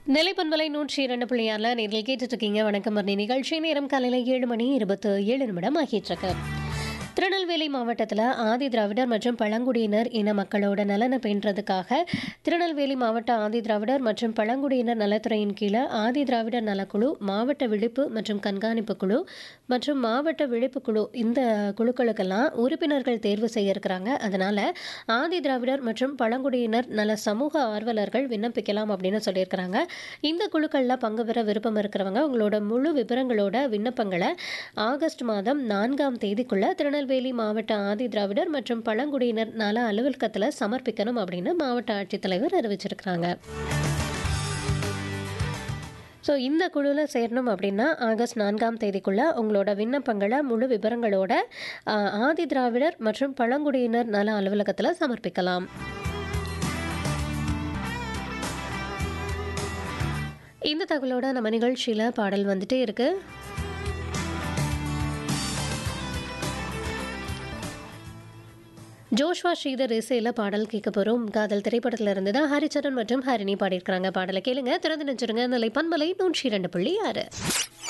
நிலைப்பண்பலை நூற்றி இரண்டு புள்ளியாரில் நேரில் கேட்டுட்டு இருக்கீங்க வணக்கம் மரணி நிகழ்ச்சி நேரம் காலையில் ஏழு மணி இருபத்து ஏழு நிமிடம் ஆகிட்டு இருக்கு திருநெல்வேலி மாவட்டத்தில் ஆதி திராவிடர் மற்றும் பழங்குடியினர் இன மக்களோட நலனை பேணுறதுக்காக திருநெல்வேலி மாவட்ட ஆதி திராவிடர் மற்றும் பழங்குடியினர் நலத்துறையின் கீழே ஆதி திராவிடர் நலக்குழு மாவட்ட விழிப்பு மற்றும் கண்காணிப்பு குழு மற்றும் மாவட்ட விழிப்பு குழு இந்த குழுக்களுக்கெல்லாம் உறுப்பினர்கள் தேர்வு செய்ய இருக்கிறாங்க அதனால ஆதி திராவிடர் மற்றும் பழங்குடியினர் நல சமூக ஆர்வலர்கள் விண்ணப்பிக்கலாம் அப்படின்னு சொல்லியிருக்கிறாங்க இந்த குழுக்களில் பங்கு பெற விருப்பம் இருக்கிறவங்க உங்களோட முழு விவரங்களோட விண்ணப்பங்களை ஆகஸ்ட் மாதம் நான்காம் தேதிக்குள்ள திருநெல்வேலி மாவட்ட ஆதி திராவிடர் மற்றும் பழங்குடியினர் நல அலுவலகத்தில் சமர்ப்பிக்கணும் அப்படின்னு மாவட்ட ஆட்சித்தலைவர் அறிவிச்சிருக்கிறாங்க ஸோ இந்த குழுவில் சேரணும் அப்படின்னா ஆகஸ்ட் நான்காம் தேதிக்குள்ள உங்களோட விண்ணப்பங்களை முழு விவரங்களோட ஆ, ஆதி திராவிடர் மற்றும் பழங்குடியினர் நல அலுவலகத்தில் சமர்ப்பிக்கலாம் இந்த தகவலோட நம்ம நிகழ்ச்சியில் பாடல் வந்துட்டே இருக்கு ஜோஷ்வா ஸ்ரீதர் இசையில் பாடல் கேட்க போகிறோம் காதல் திரைப்படத்தில் இருந்து தான் ஹரிச்சரன் மற்றும் ஹரிணி பாடியிருக்கிறாங்க பாடலை கேளுங்க திறந்து நினைச்சிருங்க நிலை பண்பலை நூற்றி இரண்டு புள்ளி ஆறு